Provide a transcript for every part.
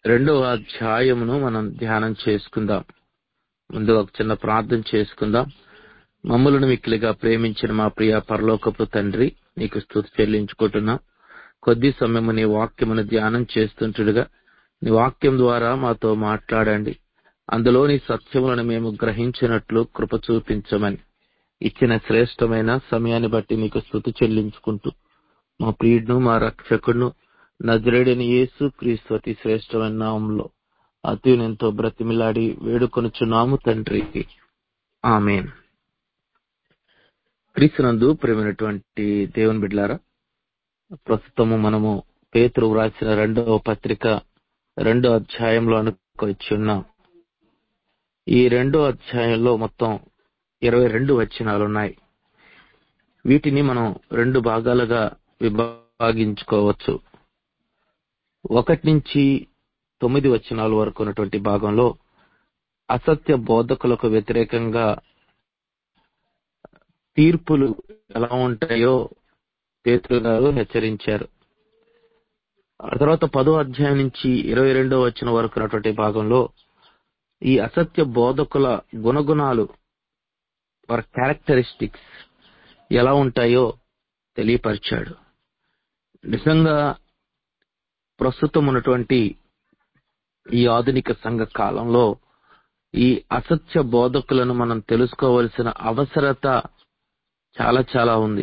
రెండవ అధ్యాయమును మనం ధ్యానం చేసుకుందాం ముందు ఒక చిన్న ప్రార్థన చేసుకుందాం మమ్మలను మిక్కిలిగా ప్రేమించిన మా ప్రియ పరలోకపు తండ్రి నీకు స్థుతి చెల్లించుకుంటున్నాం కొద్ది సమయము నీ వాక్యమును ధ్యానం చేస్తుంటుడుగా నీ వాక్యం ద్వారా మాతో మాట్లాడండి అందులోని సత్యములను మేము గ్రహించినట్లు కృప చూపించమని ఇచ్చిన శ్రేష్టమైన సమయాన్ని బట్టి నీకు స్థుతి చెల్లించుకుంటూ మా ప్రియుడును మా రక్షకుడును నజరేడని యేసు క్రీస్తు అతి శ్రేష్టమైన నామంలో అత్యునెంతో బ్రతిమిలాడి వేడుకొనుచున్నాము తండ్రి ఆమెన్ క్రీస్తునందు ప్రేమైనటువంటి దేవుని బిడ్లారా ప్రస్తుతము మనము పేతురు వ్రాసిన రెండవ పత్రిక రెండో అధ్యాయంలో అనుకొచ్చి ఉన్నాం ఈ రెండో అధ్యాయంలో మొత్తం ఇరవై రెండు వచనాలు ఉన్నాయి వీటిని మనం రెండు భాగాలుగా విభాగించుకోవచ్చు ఒకటి నుంచి తొమ్మిది వచనాల వరకు ఉన్నటువంటి భాగంలో అసత్య బోధకులకు వ్యతిరేకంగా తీర్పులు ఎలా ఉంటాయో పేతురు గారు హెచ్చరించారు ఆ తర్వాత పదో అధ్యాయం నుంచి ఇరవై రెండో వచ్చిన వరకు ఉన్నటువంటి భాగంలో ఈ అసత్య బోధకుల గుణగుణాలు వారి క్యారెక్టరిస్టిక్స్ ఎలా ఉంటాయో తెలియపరిచాడు నిజంగా ప్రస్తుతం ఉన్నటువంటి ఈ ఆధునిక సంఘ కాలంలో ఈ అసత్య బోధకులను మనం తెలుసుకోవలసిన అవసరత చాలా చాలా ఉంది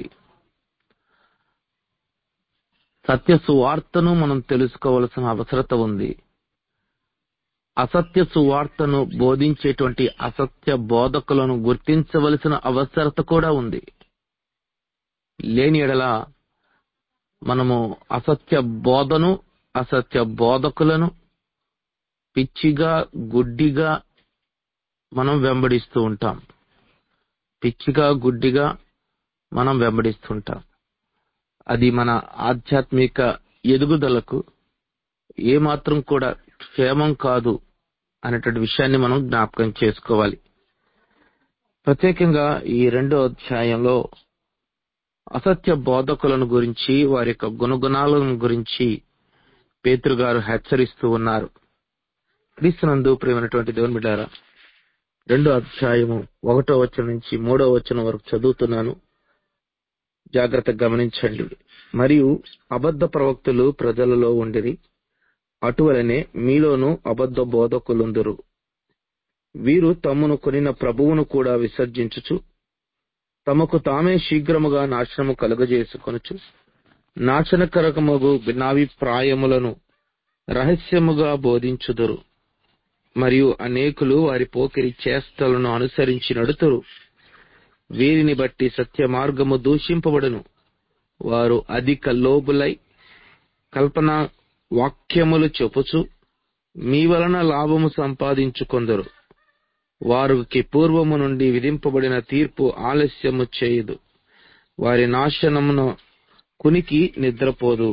సత్య సువార్తను మనం తెలుసుకోవలసిన అవసరత ఉంది అసత్య సువార్తను బోధించేటువంటి అసత్య బోధకులను గుర్తించవలసిన అవసరత కూడా ఉంది లేని ఎడల మనము అసత్య బోధను అసత్య బోధకులను పిచ్చిగా గుడ్డిగా మనం వెంబడిస్తూ ఉంటాం పిచ్చిగా గుడ్డిగా మనం వెంబడిస్తుంటాం అది మన ఆధ్యాత్మిక ఎదుగుదలకు ఏమాత్రం కూడా క్షేమం కాదు అనేటువంటి విషయాన్ని మనం జ్ఞాపకం చేసుకోవాలి ప్రత్యేకంగా ఈ రెండో అధ్యాయంలో అసత్య బోధకులను గురించి వారి యొక్క గుణగుణాలను గురించి పేతురు గారు హెచ్చరిస్తూ ఉన్నారు క్రీస్తునందు ప్రేమైనటువంటి దేవుని బిడ్డారా రెండో అధ్యాయము ఒకటో వచనం నుంచి మూడో వచనం వరకు చదువుతున్నాను జాగ్రత్తగా గమనించండి మరియు అబద్ధ ప్రవక్తలు ప్రజలలో ఉండిరి అటువలనే మీలోను అబద్ధ బోధకులుందరు వీరు తమను కొనిన ప్రభువును కూడా విసర్జించుచు తమకు తామే శీఘ్రముగా నాశనము కలుగజేసుకొనుచు నాశనకరకమగు భిన్నాభిప్రాయములను రహస్యముగా బోధించుదురు మరియు అనేకులు వారి పోకిరి చేష్టలను అనుసరించి నడుతురు వీరిని బట్టి సత్య మార్గము దూషింపబడును వారు అధిక లోబులై కల్పన వాక్యములు చెప్పుచు మీ వలన లాభము సంపాదించుకొందరు వారికి పూర్వము నుండి విధింపబడిన తీర్పు ఆలస్యము చేయదు వారి నాశనమును కునికి నిద్రపోదు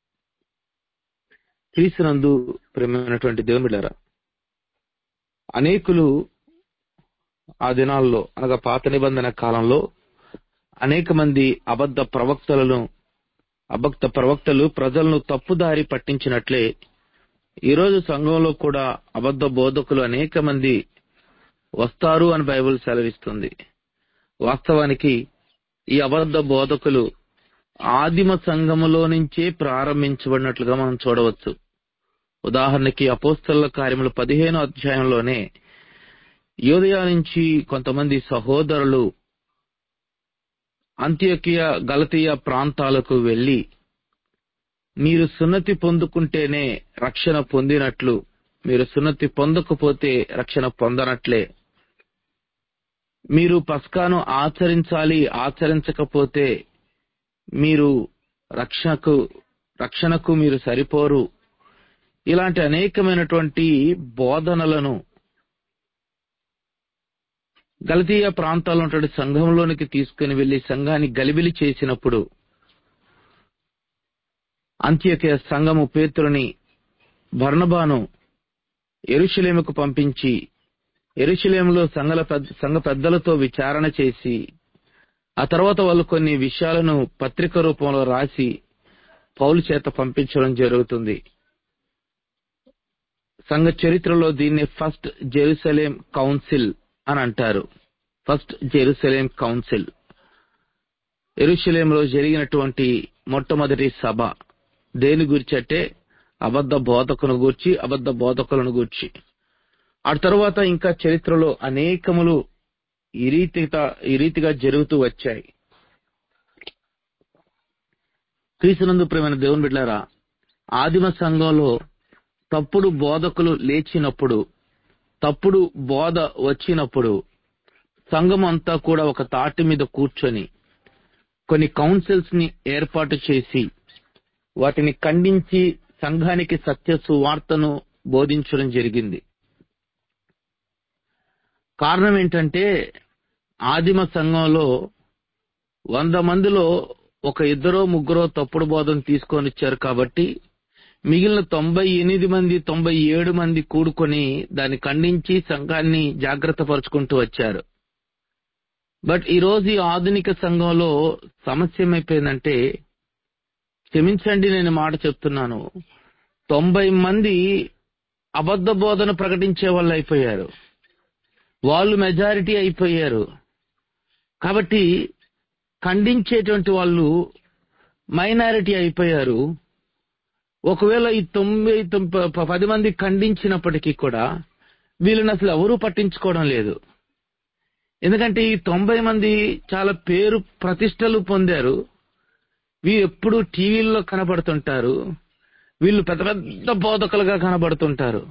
క్రీస్తునందు ప్రేమైనటువంటి దేవునిలారా అనేకులు ఆ దినాల్లో అనగా పాత నిబంధన కాలంలో అనేక మంది అబద్ధ ప్రవక్తలను అబద్ధ ప్రవక్తలు ప్రజలను తప్పుదారి పట్టించినట్లే ఈరోజు సంఘంలో కూడా అబద్ధ బోధకులు అనేక మంది వస్తారు అని బైబిల్ సెలవిస్తుంది వాస్తవానికి ఈ అబద్ధ బోధకులు ఆదిమ సంఘములో నుంచే ప్రారంభించబడినట్లుగా మనం చూడవచ్చు ఉదాహరణకి అపోస్తల కార్యములు పదిహేను అధ్యాయంలోనే యోదయ నుంచి కొంతమంది సహోదరులు అంత్యకియ గలతీయ ప్రాంతాలకు వెళ్లి మీరు సున్నతి పొందుకుంటేనే రక్షణ పొందినట్లు మీరు సున్నతి పొందకపోతే రక్షణ పొందనట్లే మీరు పస్కాను ఆచరించాలి ఆచరించకపోతే మీరు రక్షణకు రక్షణకు మీరు సరిపోరు ఇలాంటి అనేకమైనటువంటి బోధనలను గలతీయ ప్రాంతాల్లో ఉన్నటువంటి సంఘంలోనికి తీసుకుని వెళ్లి సంఘాన్ని గలిబిలి చేసినప్పుడు అంత్యక సంఘము పేతురుని బర్ణబాను ఎరుషలేముకు పంపించి ఎరుషలేములో సంఘల పెద్ద సంఘ పెద్దలతో విచారణ చేసి ఆ తర్వాత వాళ్ళు కొన్ని విషయాలను పత్రిక రూపంలో రాసి పౌలు చేత పంపించడం జరుగుతుంది సంఘ చరిత్రలో దీన్ని ఫస్ట్ జెరూసలేం కౌన్సిల్ అని అంటారు ఫస్ట్ జెరూసలేం కౌన్సిల్ ఎరుషలేంలో జరిగినటువంటి మొట్టమొదటి సభ దేని గురించి అంటే అబద్ధ బోధకును గూర్చి అబద్ధ బోధకులను గూర్చి ఆ తర్వాత ఇంకా చరిత్రలో అనేకములు ఈ రీతిగా ఈ రీతిగా జరుగుతూ వచ్చాయి క్రీస్తునందు ప్రేమైన దేవుని బిడ్డారా ఆదిమ సంఘంలో తప్పుడు బోధకులు లేచినప్పుడు తప్పుడు బోధ వచ్చినప్పుడు సంఘం అంతా కూడా ఒక తాటి మీద కూర్చొని కొన్ని కౌన్సిల్స్ ని ఏర్పాటు చేసి వాటిని ఖండించి సంఘానికి సత్య సువార్తను బోధించడం జరిగింది కారణం ఏంటంటే ఆదిమ సంఘంలో వంద మందిలో ఒక ఇద్దరో ముగ్గురో తప్పుడు బోధన తీసుకొని వచ్చారు కాబట్టి మిగిలిన తొంభై ఎనిమిది మంది తొంభై ఏడు మంది కూడుకొని దాన్ని ఖండించి సంఘాన్ని జాగ్రత్త పరుచుకుంటూ వచ్చారు బట్ ఈ రోజు ఈ ఆధునిక సంఘంలో సమస్య ఏమైపోయిందంటే క్షమించండి నేను మాట చెప్తున్నాను తొంభై మంది అబద్ధ బోధన ప్రకటించే వాళ్ళు అయిపోయారు వాళ్ళు మెజారిటీ అయిపోయారు కాబట్టి ఖండించేటువంటి వాళ్ళు మైనారిటీ అయిపోయారు ఒకవేళ ఈ తొంభై తొంభై- ప- పది మంది ఖండించినప్పటికీ కూడా వీళ్ళని అసలు ఎవరూ పట్టించుకోవడం లేదు ఎందుకంటే ఈ తొంభై మంది చాలా పేరు ప్రతిష్టలు పొందారు వీరు ఎప్పుడు టీవీల్లో కనబడుతుంటారు వీళ్ళు పెద్ద పెద్ద బోధకులుగా కనబడుతుంటారు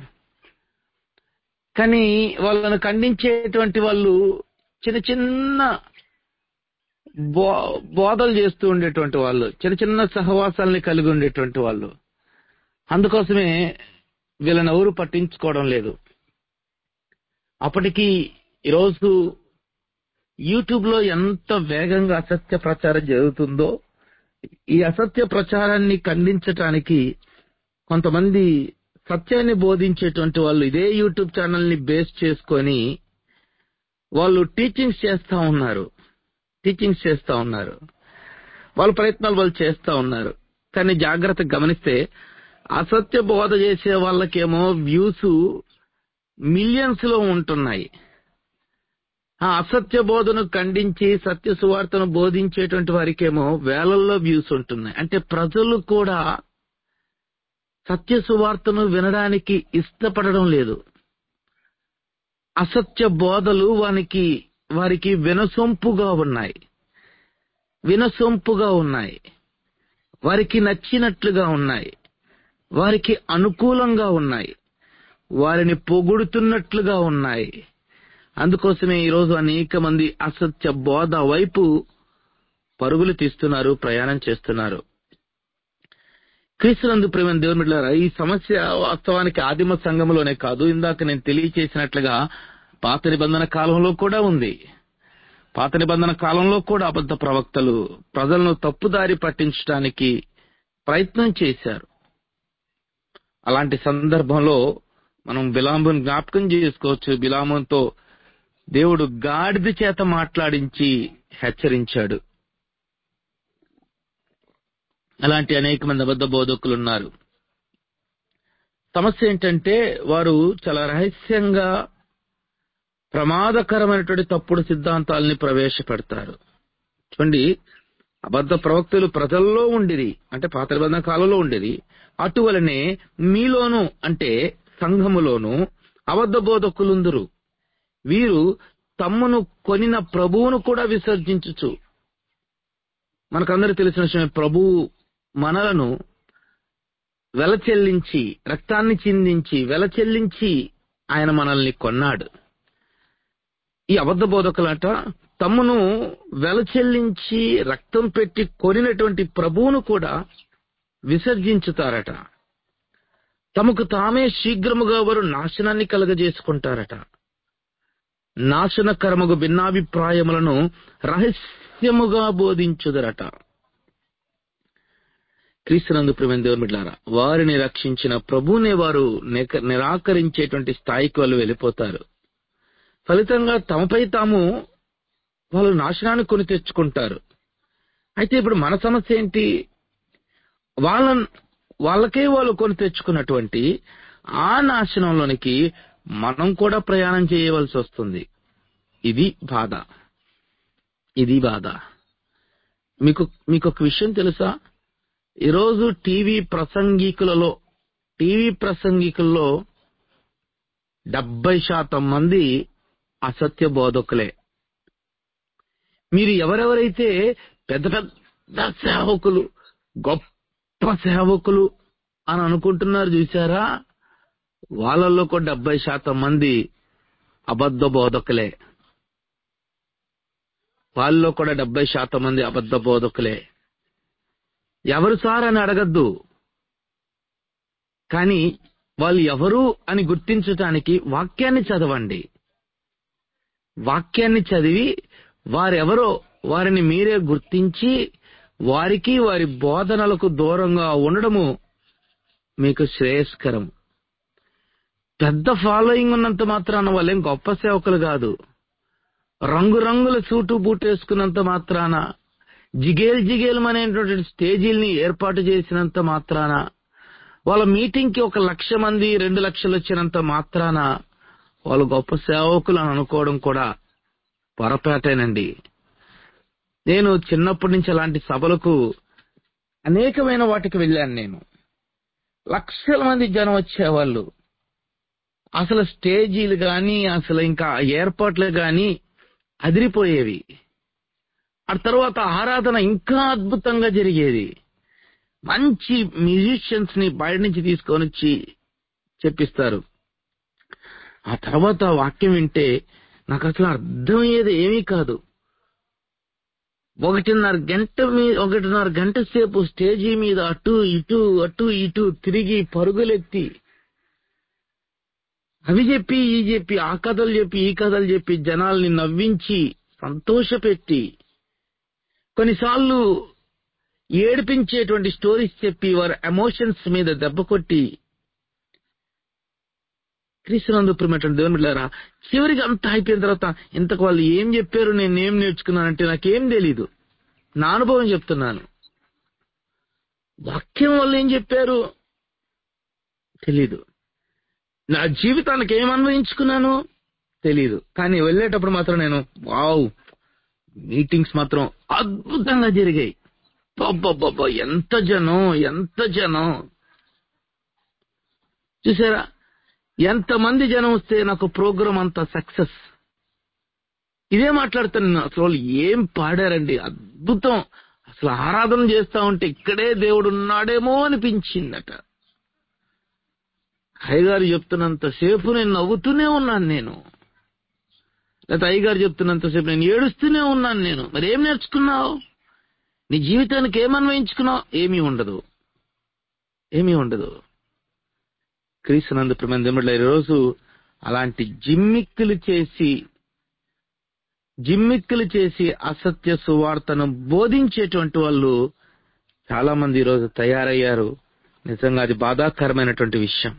కానీ వాళ్ళను ఖండించేటువంటి వాళ్ళు చిన్న చిన్న బో బోధలు చేస్తూ ఉండేటువంటి వాళ్ళు చిన్న చిన్న సహవాసాలని కలిగి ఉండేటువంటి వాళ్ళు అందుకోసమే వీళ్ళని ఎవరు పట్టించుకోవడం లేదు అప్పటికి ఈరోజు యూట్యూబ్ లో ఎంత వేగంగా అసత్య ప్రచారం జరుగుతుందో ఈ అసత్య ప్రచారాన్ని ఖండించటానికి కొంతమంది సత్యాన్ని బోధించేటువంటి వాళ్ళు ఇదే యూట్యూబ్ ఛానల్ ని బేస్ చేసుకొని వాళ్ళు టీచింగ్స్ చేస్తా ఉన్నారు టీచింగ్స్ చేస్తా ఉన్నారు వాళ్ళ ప్రయత్నాలు వాళ్ళు చేస్తా ఉన్నారు కానీ జాగ్రత్త గమనిస్తే అసత్య బోధ చేసే వాళ్ళకేమో వ్యూస్ మిలియన్స్ లో ఉంటున్నాయి ఆ అసత్య బోధను ఖండించి సత్య సువార్తను బోధించేటువంటి వారికేమో వేలల్లో వ్యూస్ ఉంటున్నాయి అంటే ప్రజలు కూడా సత్య సువార్తను వినడానికి ఇష్టపడడం లేదు అసత్య బోధలు వానికి వారికి వినసొంపుగా ఉన్నాయి వినసొంపుగా ఉన్నాయి వారికి నచ్చినట్లుగా ఉన్నాయి వారికి అనుకూలంగా ఉన్నాయి వారిని పొగుడుతున్నట్లుగా ఉన్నాయి అందుకోసమే ఈరోజు అనేక మంది అసత్య బోధ వైపు పరుగులు తీస్తున్నారు ప్రయాణం చేస్తున్నారు క్రీస్తునందు ప్రేమ దేవుని బిడ్డలారా, ఈ సమస్య వాస్తవానికి ఆదిమ సంఘంలోనే కాదు ఇందాక నేను తెలియచేసినట్లుగా పాత నిబంధన కాలంలో కూడా ఉంది పాత నిబంధన కాలంలో కూడా అబద్ధ ప్రవక్తలు ప్రజలను తప్పుదారి పట్టించడానికి ప్రయత్నం చేశారు అలాంటి సందర్భంలో మనం బిలామును జ్ఞాపకం చేసుకోవచ్చు బిలాముతో దేవుడు గాడిద చేత మాట్లాడించి హెచ్చరించాడు అలాంటి అనేక మంది అబద్ధ బోధకులు ఉన్నారు సమస్య ఏంటంటే వారు చాలా రహస్యంగా ప్రమాదకరమైనటువంటి తప్పుడు సిద్ధాంతాలని ప్రవేశపెడతారు చూడండి అబద్ధ ప్రవక్తలు ప్రజల్లో ఉండిరి అంటే పాత నిబంధన కాలంలో ఉండేది అటువలనే మీలోను అంటే సంఘములోను అబద్ధ బోధకులుందురు వీరు తమ్మును కొనిన ప్రభువును కూడా విసర్జించుచు మనకందరూ తెలిసిన విషయం ప్రభువు మనలను వెల చెల్లించి రక్తాన్ని చిందించి వెల చెల్లించి ఆయన మనల్ని కొన్నాడు ఈ అబద్ధ బోధకులట తమ్మును వెల చెల్లించి రక్తం పెట్టి కొనినటువంటి ప్రభువును కూడా విసర్జించుతారట తమకు తామే శీఘ్రముగా వారు నాశనాన్ని కలగజేసుకుంటారట నాశనకరముగు భిన్నాభిప్రాయములను రహస్యముగా బోధించుదరట క్రీస్తునందు ప్రేమ దేవుని బిడ్డలారా వారిని రక్షించిన ప్రభువునే వారు నిక- నిరాకరించేటువంటి స్థాయికి వాళ్ళు వెళ్ళిపోతారు ఫలితంగా తమపై తాము వాళ్ళు నాశనాన్ని కొని తెచ్చుకుంటారు అయితే ఇప్పుడు మన సమస్య ఏంటి వాళ్ళ వాళ్ళకే వాళ్ళు కొని తెచ్చుకున్నటువంటి ఆ నాశనంలోనికి మనం కూడా ప్రయాణం చేయవలసి వస్తుంది ఇది బాధ ఇది బాధ మీకు మీకు ఒక విషయం తెలుసా ఈరోజు టీవీ ప్రసంగికులలో టీవీ ప్రసంగికుల్లో డెబ్బై శాతం మంది అసత్య బోధకులే మీరు ఎవరెవరైతే పెద్ద పెద్ద సేవకులు గొప్ప సేవకులు అని అనుకుంటున్నారు చూసారా వాళ్ళల్లో కూడా డెబ్బై శాతం మంది అబద్ధ బోధకులే వాళ్ళలో కూడా డెబ్బై శాతం మంది అబద్ధ బోధకులే ఎవరు సార్ అని అడగద్దు కానీ వాళ్ళు ఎవరు అని గుర్తించటానికి వాక్యాన్ని చదవండి వాక్యాన్ని చదివి వారెవరో వారిని మీరే గుర్తించి వారికి వారి బోధనలకు దూరంగా ఉండడము మీకు శ్రేయస్కరం పెద్ద ఫాలోయింగ్ ఉన్నంత మాత్రాన వాళ్ళేం గొప్ప సేవకులు కాదు రంగురంగుల సూటు బూట్ వేసుకున్నంత మాత్రాన జిగేల్ జిగేల్ అనేటువంటి స్టేజీల్ని ఏర్పాటు చేసినంత మాత్రాన వాళ్ళ మీటింగ్ కి ఒక లక్ష మంది రెండు లక్షలు వచ్చినంత మాత్రాన వాళ్ళు గొప్ప సేవకులు అని అనుకోవడం కూడా పొరపాటేనండి నేను చిన్నప్పటి నుంచి అలాంటి సభలకు అనేకమైన వాటికి వెళ్ళాను నేను లక్షల మంది జనం వచ్చేవాళ్ళు అసలు స్టేజీలు గాని అసలు ఇంకా ఏర్పాట్లు గాని అదిరిపోయేవి ఆ తర్వాత ఆరాధన ఇంకా అద్భుతంగా జరిగేది మంచి మ్యూజిషియన్స్ ని బయట నుంచి తీసుకొని వచ్చి చెప్పిస్తారు ఆ తర్వాత వాక్యం వింటే నాకు అసలు అర్థమయ్యేది ఏమీ కాదు ఒకటిన్నర గంట మీద ఒకటిన్నర గంట సేపు స్టేజీ మీద అటు ఇటు అటు ఇటు తిరిగి పరుగులెత్తి అవి చెప్పి ఈ చెప్పి ఆ కథలు చెప్పి ఈ కథలు చెప్పి జనాల్ని నవ్వించి సంతోషపెట్టి కొన్నిసార్లు ఏడిపించేటువంటి స్టోరీస్ చెప్పి వారి ఎమోషన్స్ మీద దెబ్బ కొట్టి క్రీస్తునందు ప్రియమైనటువంటి దేవుని బిడ్డారా చివరికి అంత అయిపోయిన తర్వాత ఇంతకు వాళ్ళు ఏం చెప్పారు నేను ఏం నేర్చుకున్నానంటే నాకేం తెలీదు నా అనుభవం చెప్తున్నాను వాక్యం వల్ల ఏం చెప్పారు తెలీదు నా జీవితానికి ఏం అన్వయించుకున్నాను తెలీదు కానీ వెళ్ళేటప్పుడు మాత్రం నేను వావ్ మీటింగ్స్ మాత్రం అద్భుతంగా జరిగాయి బాబా ఎంత జనం ఎంత జనం చూసారా ఎంతమంది జనం వస్తే నాకు ప్రోగ్రామ్ అంత సక్సెస్ ఇదే మాట్లాడుతున్నాను అసలు వాళ్ళు ఏం పాడారండి అద్భుతం అసలు ఆరాధన చేస్తా ఉంటే ఇక్కడే దేవుడు ఉన్నాడేమో అనిపించిందట అయ్యగారు చెప్తున్నంతసేపు నేను నవ్వుతూనే ఉన్నాను నేను లేకపోతే అయ్యగారు చెప్తున్నంతసేపు నేను ఏడుస్తూనే ఉన్నాను నేను మరి ఏం నేర్చుకున్నావు నీ జీవితానికి ఏమన్వయించుకున్నావు ఏమీ ఉండదు ఏమీ ఉండదు క్రీస్తునందు ప్రమాణ దేవుళ్ళ ఈరోజు అలాంటి జిమ్మిక్కులు చేసి జిమ్మిక్కులు చేసి అసత్య సువార్తను బోధించేటువంటి వాళ్ళు చాలా మంది ఈరోజు తయారయ్యారు నిజంగా అది బాధాకరమైనటువంటి విషయం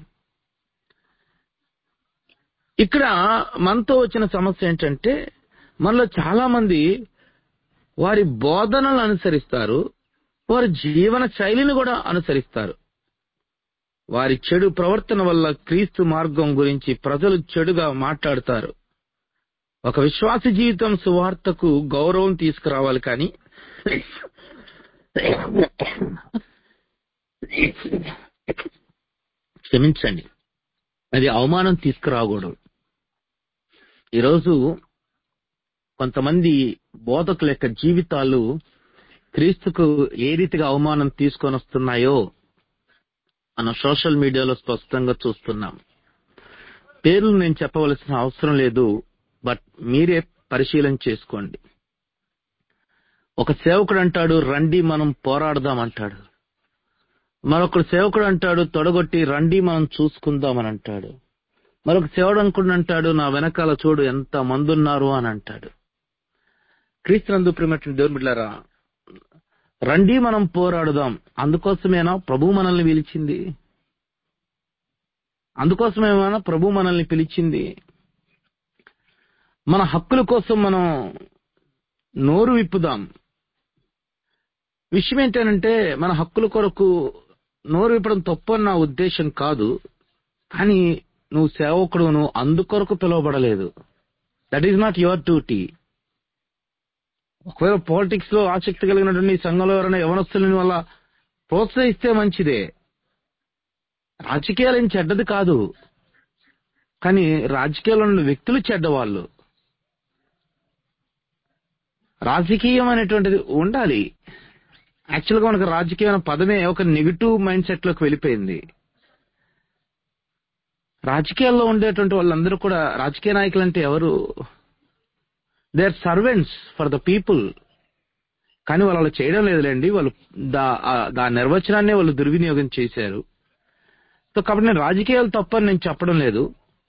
ఇక్కడ మనతో వచ్చిన సమస్య ఏంటంటే మనలో చాలా మంది వారి బోధనలు అనుసరిస్తారు వారి జీవన శైలిని కూడా అనుసరిస్తారు వారి చెడు ప్రవర్తన వల్ల క్రీస్తు మార్గం గురించి ప్రజలు చెడుగా మాట్లాడతారు ఒక విశ్వాస జీవితం సువార్తకు గౌరవం తీసుకురావాలి కానీ క్షమించండి అది అవమానం తీసుకురాకూడదు ఈరోజు కొంతమంది బోధకుల యొక్క జీవితాలు క్రీస్తుకు ఏ రీతిగా అవమానం తీసుకొని వస్తున్నాయో మనం సోషల్ మీడియాలో స్పష్టంగా చూస్తున్నాం పేర్లు నేను చెప్పవలసిన అవసరం లేదు బట్ మీరే పరిశీలన చేసుకోండి ఒక సేవకుడు అంటాడు రండి మనం పోరాడదాం అంటాడు మరొకడు సేవకుడు అంటాడు తొడగొట్టి రండి మనం చూసుకుందాం అని అంటాడు మరొక సేవకుడు అంటాడు నా వెనకాల చూడు ఎంత మంది ఉన్నారు అని అంటాడు క్రీస్తునందు ప్రేమటువంటి దేవుని బిడ్డారా రండి మనం పోరాడుదాం అందుకోసమేనా ప్రభు మనల్ని పిలిచింది అందుకోసమేమైనా ప్రభు మనల్ని పిలిచింది మన హక్కుల కోసం మనం నోరు విప్పుదాం విషయం ఏంటంటే మన హక్కుల కొరకు నోరు విప్పడం తప్పు నా ఉద్దేశం కాదు కానీ నువ్వు సేవకుడు నువ్వు అందుకొరకు పిలువబడలేదు that is not your duty ఒకవేళ పాలిటిక్స్ లో ఆసక్తి కలిగినటువంటి ఈ సంఘంలో ఎవరైనా యవనస్తులని వల్ల ప్రోత్సహిస్తే మంచిదే రాజకీయాలు ఏం చెడ్డది కాదు కానీ రాజకీయాల్లో ఉన్న వ్యక్తులు చెడ్డవాళ్ళు రాజకీయం అనేటువంటిది ఉండాలి యాక్చువల్ గా మనకు రాజకీయం అనే పదమే ఒక నెగిటివ్ మైండ్ సెట్ లోకి వెళ్ళిపోయింది రాజకీయాల్లో ఉండేటువంటి వాళ్ళందరూ కూడా రాజకీయ నాయకులు అంటే ఎవరు they are servants for the people కానీ వాళ్ళు అలా చేయడం లేదులేండి వాళ్ళు దా ఆ- దా నిర్వచనాన్ని వాళ్ళు దుర్వినియోగం చేశారు సో కాబట్టి నేను రాజకీయాలు తప్పని నేను చెప్పడం లేదు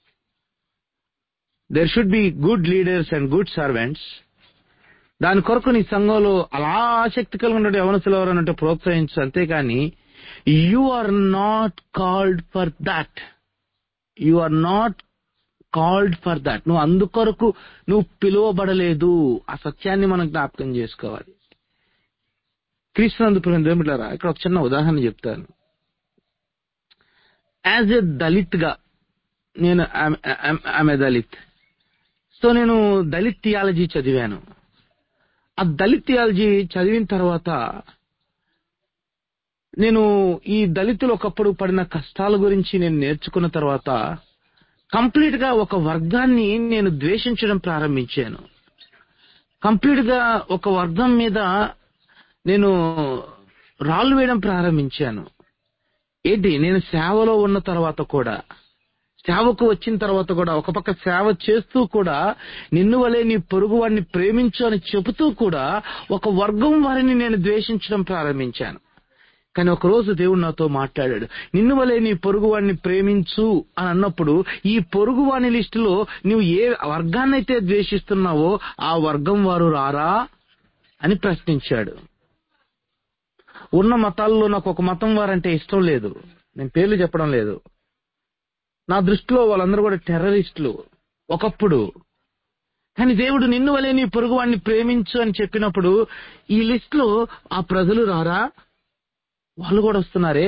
there should be good leaders and good servants దాని కొరకు నీ సంఘంలో అలా ఆసక్తి కలిగిన యవనస్తులు ఎవరనంటే ప్రోత్సహించు అంతేకాని you are not called for that you are not called for that నువ్వు అందుకొరకు నువ్వు పిలువబడలేదు ఆ సత్యాన్ని మనం జ్ఞాపకం చేసుకోవాలి క్రీస్తునందు ప్రేమిలారా ఇక్కడ ఒక చిన్న ఉదాహరణ చెప్తాను యాజ్ ఎ దళిత్ గా నేను ఆమె దళిత్ సో నేను దళిత్ థియాలజీ చదివాను ఆ దళిత్ థియాలజీ చదివిన తర్వాత నేను ఈ దళితులు ఒకప్పుడు పడిన కష్టాల గురించి నేను నేర్చుకున్న తర్వాత కంప్లీట్ గా ఒక వర్గాన్ని నేను ద్వేషించడం ప్రారంభించాను కంప్లీట్ గా ఒక వర్గం మీద నేను రాళ్ళు వేయడం ప్రారంభించాను ఏంటి నేను సేవలో ఉన్న తర్వాత కూడా సేవకు వచ్చిన తర్వాత కూడా ఒక పక్క సేవ చేస్తూ కూడా నిన్ను వలే నీ పొరుగు వాడిని ప్రేమించు అని చెబుతూ కూడా ఒక వర్గం వారిని నేను ద్వేషించడం ప్రారంభించాను కానీ ఒక రోజు దేవుడు నాతో మాట్లాడాడు నిన్ను వలే నీ పొరుగు వాడిని ప్రేమించు అని అన్నప్పుడు ఈ పొరుగు వాని లిస్టులో నువ్వు ఏ వర్గాన్నైతే ద్వేషిస్తున్నావో ఆ వర్గం వారు రారా అని ప్రశ్నించాడు ఉన్న మతాల్లో నాకు ఒక మతం వారంటే ఇష్టం లేదు నేను పేర్లు చెప్పడం లేదు నా దృష్టిలో వాళ్ళందరూ కూడా టెర్రరిస్టులు ఒకప్పుడు కానీ దేవుడు నిన్ను వలే నీ పొరుగు వాడిని ప్రేమించు అని చెప్పినప్పుడు ఈ లిస్ట్ లో ఆ ప్రజలు రారా వాళ్ళు కూడా వస్తున్నారే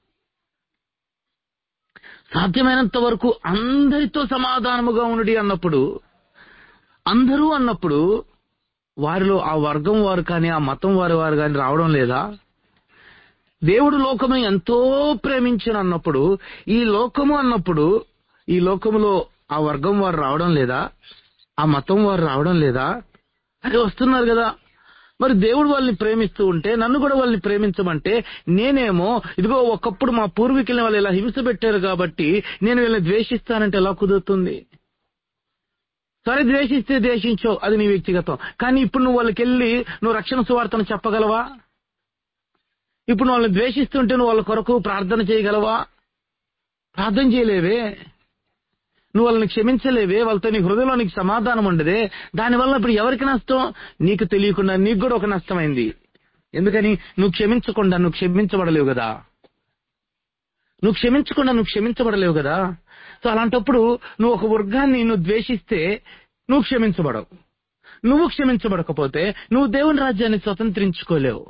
సాధ్యమైనంత వరకు అందరితో సమాధానముగా ఉండి అన్నప్పుడు అందరూ అన్నప్పుడు వారిలో ఆ వర్గం వారు కానీ ఆ మతం వారి వారు కానీ రావడం లేదా దేవుడు లోకము ఎంతో ప్రేమించిన అన్నప్పుడు ఈ లోకము అన్నప్పుడు ఈ లోకములో ఆ వర్గం వారు రావడం లేదా ఆ మతం వారు రావడం లేదా అది వస్తున్నారు కదా మరి దేవుడు వాళ్ళని ప్రేమిస్తూ ఉంటే నన్ను కూడా వాళ్ళని ప్రేమించమంటే నేనేమో ఇదిగో ఒకప్పుడు మా పూర్వీకుల్ని వాళ్ళు ఇలా హింస పెట్టారు కాబట్టి నేను వీళ్ళని ద్వేషిస్తానంటే ఎలా కుదురుతుంది సరే ద్వేషిస్తే ద్వేషించో అది నీ వ్యక్తిగతం కానీ ఇప్పుడు నువ్వు వాళ్ళకి వెళ్ళి నువ్వు రక్షణ సువార్తను చెప్పగలవా ఇప్పుడు నువ్వు వాళ్ళని ద్వేషిస్తుంటే నువ్వు వాళ్ళ కొరకు ప్రార్థన చేయగలవా ప్రార్థన చేయలేవే నువ్వు వాళ్ళని క్షమించలేవే వాళ్ళతో నీ హృదయంలో నీకు సమాధానం ఉండదే దానివల్ల ఇప్పుడు ఎవరికి నష్టం నీకు తెలియకుండా నీకు కూడా ఒక నష్టమైంది ఎందుకని నువ్వు క్షమించకుండా నువ్వు క్షమించబడలేవు కదా నువ్వు క్షమించకుండా నువ్వు క్షమించబడలేవు కదా సో అలాంటప్పుడు నువ్వు ఒక వర్గాన్ని నువ్వు ద్వేషిస్తే నువ్వు క్షమించబడవు నువ్వు క్షమించబడకపోతే నువ్వు దేవుని రాజ్యాన్ని స్వతంత్రించుకోలేవు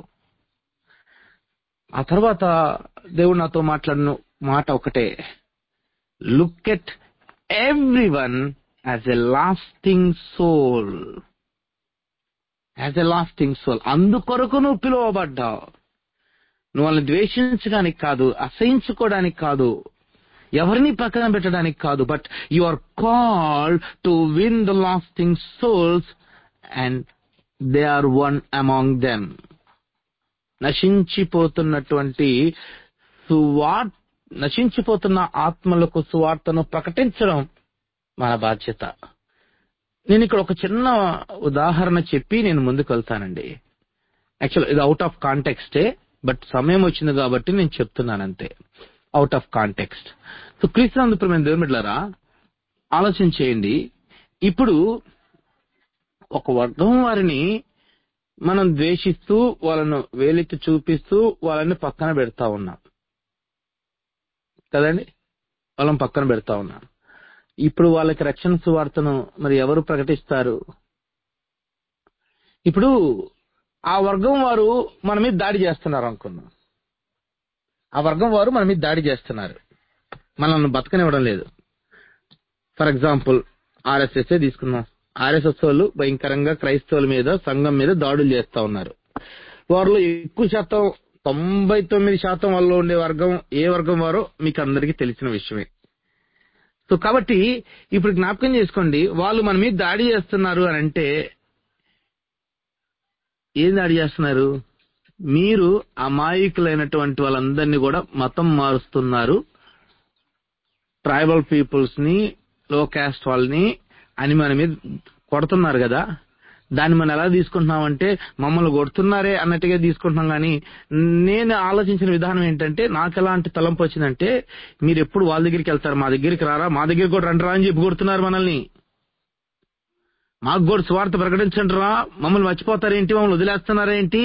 ఆ తర్వాత దేవుడు నాతో మాట్లాడిన మాట ఒకటే look at every one as a lasting soul as a lasting soul అందుకొరకు నువ్వు పిలువబడ్డావు నువ్వు వాళ్ళని ద్వేషించడానికి కాదు అసహించుకోవడానికి కాదు ఎవరిని పక్కన పెట్టడానికి కాదు but you are call to win the lasting souls and they are one among them నశించిపోతున్నటువంటి సువార్ నశించిపోతున్న ఆత్మలకు సువార్తను ప్రకటించడం మన బాధ్యత నేను ఇక్కడ ఒక చిన్న ఉదాహరణ చెప్పి నేను ముందుకు వెళ్తానండి యాక్చువల్ ఇది అవుట్ ఆఫ్ కాంటెక్స్టే బట్ సమయం వచ్చింది కాబట్టి నేను చెప్తున్నాను అంతే అవుట్ ఆఫ్ కాంటెక్స్ట్ సో క్రీస్తునందు మేము దేవుని బిడ్డలారా ఆలోచన చేయండి ఇప్పుడు ఒక వర్గం వారిని మనం ద్వేషిస్తూ వాళ్ళను వేలెత్తి చూపిస్తూ వాళ్ళని పక్కన పెడతా ఉన్నాం కదండి వాళ్ళని పక్కన పెడతా ఉన్నాం ఇప్పుడు వాళ్ళకి రక్షణ సువార్తను మరి ఎవరు ప్రకటిస్తారు ఇప్పుడు ఆ వర్గం వారు మన మీద దాడి చేస్తున్నారు అనుకున్నాం ఆ వర్గం వారు మన మీద దాడి చేస్తున్నారు మనల్ని బతకనివ్వడం లేదు ఫర్ ఎగ్జాంపుల్ ఆర్ఎస్ఎస్ తీసుకుందాం ఆర్ఎస్ఎస్ వాళ్ళు భయంకరంగా క్రైస్తవుల మీద సంఘం మీద దాడులు చేస్తా ఉన్నారు వారిలో ఎక్కువ శాతం తొంభై తొమ్మిది శాతం వాళ్ళు ఉండే వర్గం ఏ వర్గం వారో మీకు అందరికీ తెలిసిన విషయమే సో కాబట్టి ఇప్పుడు జ్ఞాపకం చేసుకోండి వాళ్ళు మన మీద దాడి చేస్తున్నారు అని అంటే ఏం దాడి చేస్తున్నారు మీరు అమాయకులైనటువంటి వాళ్ళందరినీ కూడా మతం మారుస్తున్నారు ట్రైబల్ పీపుల్స్ ని లో క్యాస్ట్ వాళ్ళని అని మన మీద కొడుతున్నారు కదా దాన్ని మనం ఎలా తీసుకుంటున్నామంటే మమ్మల్ని కొడుతున్నారే అన్నట్టుగా తీసుకుంటున్నాం కానీ నేను ఆలోచించిన విధానం ఏంటంటే నాకు ఎలాంటి తలంపు వచ్చిందంటే మీరు ఎప్పుడు వాళ్ళ దగ్గరికి వెళ్తారు మా దగ్గరికి రారా మా దగ్గరికి కూడా రండి రా అని చెప్పి కొడుతున్నారు మనల్ని మాకు కూడా స్వార్థ ప్రకటించండి రా మమ్మల్ని మర్చిపోతారేంటి మమ్మల్ని వదిలేస్తున్నారేంటి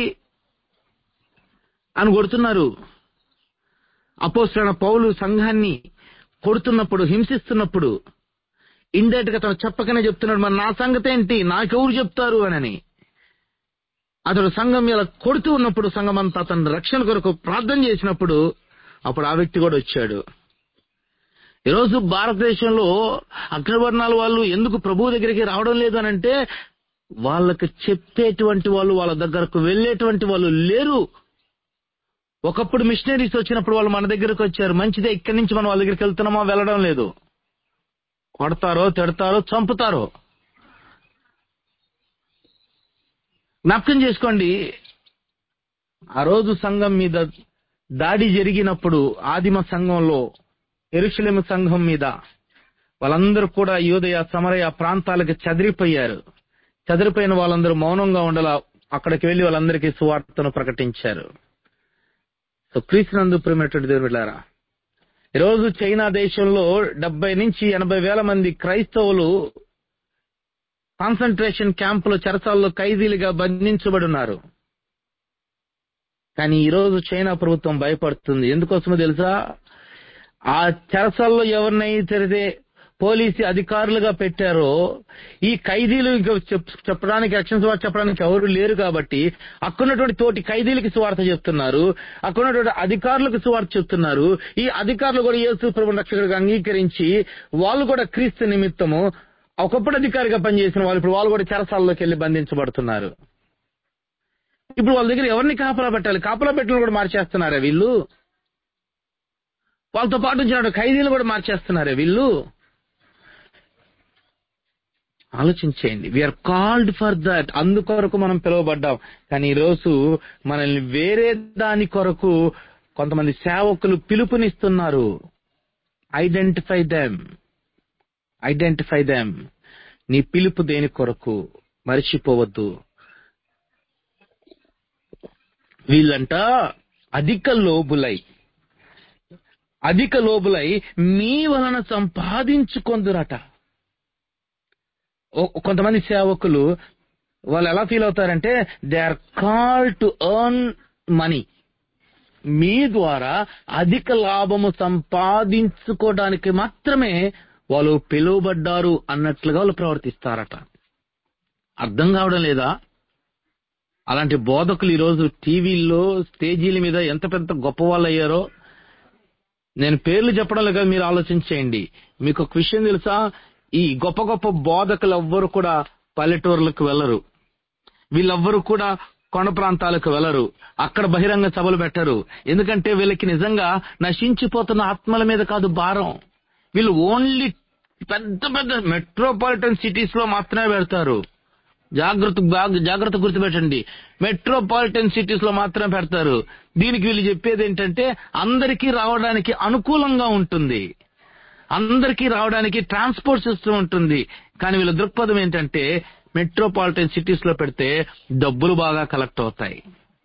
అని కొడుతున్నారు అపోస్తున్న పౌలు సంఘాన్ని కొడుతున్నప్పుడు హింసిస్తున్నప్పుడు ఇండైరెక్ట్ గా తను చెప్పకనే చెప్తున్నాడు మరి నా సంగతి ఏంటి నాకెవరు చెప్తారు అని అతడు సంఘం మీద కొడుతూ ఉన్నప్పుడు సంఘం అంతా అతని రక్షణ కొరకు ప్రార్థన చేసినప్పుడు అప్పుడు ఆ వ్యక్తి కూడా వచ్చాడు ఈరోజు భారతదేశంలో అగ్రవర్ణాల వాళ్ళు ఎందుకు ప్రభు దగ్గరికి రావడం లేదు అని అంటే వాళ్ళకి చెప్పేటువంటి వాళ్ళు వాళ్ళ దగ్గరకు వెళ్ళేటువంటి వాళ్ళు లేరు ఒకప్పుడు మిషనరీస్ వచ్చినప్పుడు వాళ్ళు మన దగ్గరకు వచ్చారు మంచిదే ఇక్కడి నుంచి మనం వాళ్ళ దగ్గరికి వెళ్తున్నామా వెళ్ళడం లేదు కొడతారో తిడతారో చంపుతారో జ్ఞాపకం చేసుకోండి ఆ రోజు సంఘం మీద దాడి జరిగినప్పుడు ఆదిమ సంఘంలో ఎరుషలేము సంఘం మీద వాళ్ళందరూ కూడా యోదయ సమరయ ప్రాంతాలకు చెదిరిపోయారు చెదిరిపోయిన వాళ్ళందరూ మౌనంగా ఉండలా అక్కడికి వెళ్లి వాళ్ళందరికీ సువార్తను ప్రకటించారు సో క్రీస్తునందు ప్రేమటువంటి దేవుడు వెళ్ళారా ఈరోజు చైనా దేశంలో డెబ్బై నుంచి ఎనభై వేల మంది క్రైస్తవులు కాన్సన్ట్రేషన్ క్యాంపుల చెరసాల్లో ఖైదీలుగా బంధించబడి ఉన్నారు కానీ ఈరోజు చైనా ప్రభుత్వం భయపడుతుంది ఎందుకోసమో తెలుసా ఆ చెరసాల్లో ఎవరినైతే పోలీసు అధికారులుగా పెట్టారో ఈ ఖైదీలు ఇంకా చెప్- చెప్పడానికి రక్షణ సువార్త చెప్పడానికి ఎవరు లేరు కాబట్టి అక్కడున్నటువంటి తోటి ఖైదీలకి సువార్త చెప్తున్నారు అక్కడున్నటువంటి అధికారులకు సువార్త చెప్తున్నారు ఈ అధికారులు కూడా యేసు ప్రభు రక్షకుడిగా అంగీకరించి వాళ్ళు కూడా క్రీస్తు నిమిత్తము ఒకప్పుడు అధికారిగా పనిచేసిన వాళ్ళు ఇప్పుడు వాళ్ళు కూడా చెరసాల్లోకి వెళ్లి బంధించబడుతున్నారు ఇప్పుడు వాళ్ళ దగ్గర ఎవరిని కాపలా పెట్టాలి కాపలా పెట్టిన కూడా మార్చేస్తున్నారా వీళ్ళు వాళ్ళతో పాటు వచ్చిన ఖైదీలు కూడా మార్చేస్తున్నారే వీళ్ళు ఆలోచించేయండి వీఆర్ కాల్డ్ ఫర్ దట్ అందుకొరకు మనం పిలువబడ్డాం కానీ ఈరోజు మనల్ని వేరే దాని కొరకు కొంతమంది సేవకులు పిలుపునిస్తున్నారు ఐడెంటిఫై దెమ్ ఐడెంటిఫై దెమ్ నీ పిలుపు దేని కొరకు మర్చిపోవద్దు వీళ్ళంట అధిక లోబులై అధిక లోబులై మీ వలన సంపాదించుకొందురట ఓ- కొంతమంది సేవకులు వాళ్ళు ఎలా ఫీల్ అవుతారంటే they are call to earn money మీ ద్వారా అధిక లాభము సంపాదించుకోవడానికి మాత్రమే వాళ్ళు పిలువబడ్డారు అన్నట్లుగా వాళ్ళు ప్రవర్తిస్తారట అర్థం కావడం లేదా అలాంటి బోధకులు ఈరోజు టీవీల్లో స్టేజీల మీద ఎంత పెద్ద గొప్ప వాళ్ళు అయ్యారో నేను పేర్లు చెప్పడం లేదు కదా మీరు ఆలోచించేయండి మీకు ఒక విషయం తెలుసా ఈ గొప్ప గొప్ప బోధకులు ఎవ్వరు కూడా పల్లెటూర్లకు వెళ్లరు వీళ్ళెవ్వరు కూడా కొండ ప్రాంతాలకు వెళ్లరు అక్కడ బహిరంగ సభలు పెట్టరు ఎందుకంటే వీళ్ళకి నిజంగా నశించిపోతున్న ఆత్మల మీద కాదు భారం వీళ్ళు ఓన్లీ పెద్ద పెద్ద మెట్రోపాలిటన్ సిటీస్ లో మాత్రమే పెడతారు జాగ్రత్త బాగా జాగ్రత్త గుర్తుపెట్టండి మెట్రోపాలిటన్ సిటీస్ లో మాత్రమే పెడతారు దీనికి వీళ్ళు చెప్పేది ఏంటంటే అందరికీ రావడానికి అనుకూలంగా ఉంటుంది అందరికీ రావడానికి ట్రాన్స్పోర్ట్ సిస్టమ్ ఉంటుంది కానీ వీళ్ళ దృక్పథం ఏంటంటే మెట్రోపాలిటన్ సిటీస్ లో పెడితే డబ్బులు బాగా కలెక్ట్ అవుతాయి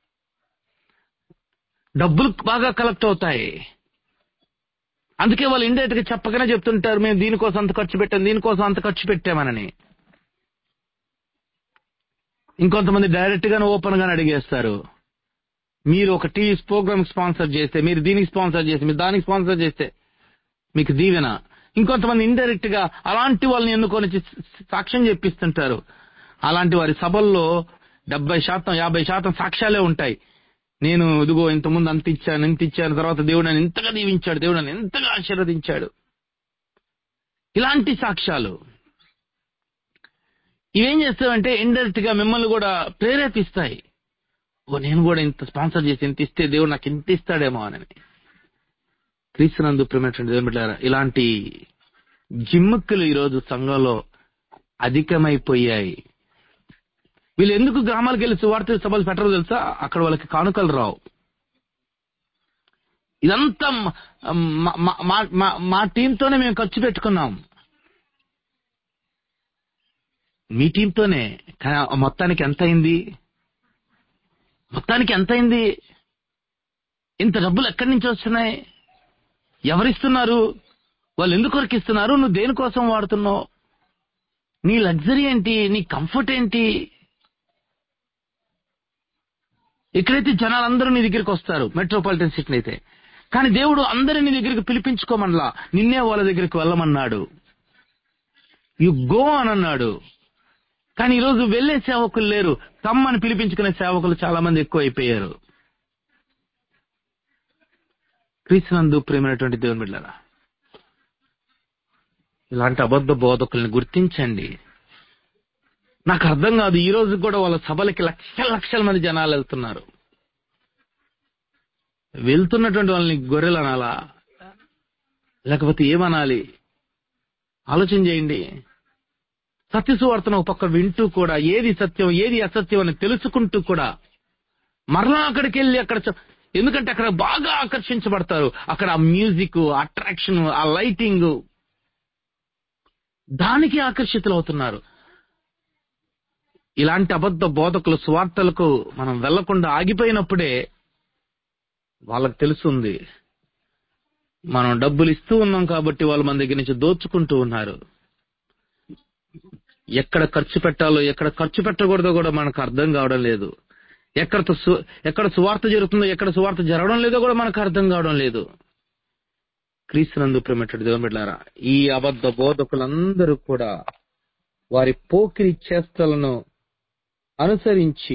డబ్బులు బాగా కలెక్ట్ అవుతాయి అందుకే వాళ్ళు ఇండైరెక్ట్ గా చెప్పకనే చెప్తుంటారు మేము దీనికోసం అంత ఖర్చు పెట్టాం దీనికోసం అంత ఖర్చు పెట్టామనని ఇంకొంతమంది డైరెక్ట్ గానే ఓపెన్ గానే అడిగేస్తారు మీరు ఒక టీవీ ప్రోగ్రామ్ స్పాన్సర్ చేస్తే మీరు దీనికి స్పాన్సర్ చేస్తే మీరు దానికి స్పాన్సర్ చేస్తే మీకు దీవెన ఇంకొంతమంది ఇండైరెక్ట్ గా అలాంటి వాళ్ళని ఎన్నుకొని వచ్చి సాక్ష్యం చెప్పిస్తుంటారు అలాంటి వారి సభల్లో డెబ్బై శాతం యాభై శాతం సాక్ష్యాలే ఉంటాయి నేను ఇదిగో ఇంతకుముందు అంత ఇచ్చాను ఇంత ఇచ్చాను తర్వాత దేవుడు నన్ను ఇంతగా దీవించాడు దేవుడు నన్ను ఎంతగా ఆశీర్వదించాడు ఇలాంటి సాక్ష్యాలు ఇవేం చేస్తావంటే ఇండైరెక్ట్ గా మిమ్మల్ని కూడా ప్రేరేపిస్తాయి ఓ నేను కూడా ఇంత స్పాన్సర్ చేసి ఇంత ఇస్తే దేవుడు నాకు ఇంత ఇస్తాడేమో అని క్రీస్తునందు ప్రేమటువంటి దేవుని బిడ్డలారా, ఇలాంటి జిమ్ముక్కులు ఈరోజు సంఘంలో అధికమైపోయాయి వీళ్ళు ఎందుకు గ్రామాలకు వెళ్ళి సువార్త సభలు పెట్టరో తెలుసా అక్కడ వాళ్ళకి కానుకలు రావు ఇదంతా మ- మా- మా- మా- మా- మా టీంతోనే మేము ఖర్చు పెట్టుకున్నాం మీ టీంతోనే కానీ ఆ మొత్తానికి ఎంత అయింది మొత్తానికి ఎంత అయింది ఇంత డబ్బులు ఎక్కడి నుంచి వస్తున్నాయి ఎవరిస్తున్నారు వాళ్ళు ఎందుకు వరకు ఇస్తున్నారు నువ్వు దేనికోసం వాడుతున్నావు నీ లగ్జరీ ఏంటి నీ కంఫర్ట్ ఏంటి ఇక్కడైతే జనాలందరూ నీ దగ్గరికి వస్తారు మెట్రోపాలిటన్ సిటీ అయితే కానీ దేవుడు అందరిని నీ దగ్గరికి పిలిపించుకోమనలా నిన్నే వాళ్ళ దగ్గరికి వెళ్ళమన్నాడు యు గో అని అన్నాడు కానీ ఈరోజు వెళ్లే సేవకులు లేరు తమ్మని పిలిపించుకునే సేవకులు చాలా మంది ఎక్కువ అయిపోయారు క్రీస్తునందు ప్రేమైనటువంటి దేవుని బిడ్డలారా ఇలాంటి అబద్ధ బోధకుల్ని గుర్తించండి నాకు అర్థం కాదు ఈ రోజు కూడా వాళ్ళ సభలకి లక్షల లక్షల మంది జనాలు వెళ్తున్నారు వెళ్తున్నటువంటి వాళ్ళని గొర్రెలు అనాలా లేకపోతే ఏమనాలి ఆలోచన చేయండి సత్యసువార్తను ఒక పక్క వింటూ కూడా ఏది సత్యం ఏది అసత్యం అని తెలుసుకుంటూ కూడా మరలా అక్కడికి వెళ్ళి అక్కడ చ- ఎందుకంటే అక్కడ బాగా ఆకర్షించబడతారు అక్కడ ఆ మ్యూజిక్ అట్రాక్షన్ ఆ లైటింగ్ దానికి ఆకర్షితులు అవుతున్నారు ఇలాంటి అబద్ధ బోధకులు స్వార్థలకు మనం వెళ్లకుండా ఆగిపోయినప్పుడే వాళ్ళకి తెలుస్తుంది మనం డబ్బులు ఇస్తూ ఉన్నాం కాబట్టి వాళ్ళు మన దగ్గర నుంచి దోచుకుంటూ ఉన్నారు ఎక్కడ ఖర్చు పెట్టాలో ఎక్కడ ఖర్చు పెట్టకూడదో కూడా మనకు అర్థం కావడం లేదు ఎక్కడ సు- ఎక్కడ సువార్త జరుగుతుందో ఎక్కడ సువార్త జరగడం లేదో కూడా మనకు అర్థం కావడం లేదు క్రీస్తునందు ప్రేమటువంటి దేవుని బిడ్డలారా ఈ అబద్ధ బోధకులందరూ కూడా వారి పోకిరి చేష్టలను అనుసరించి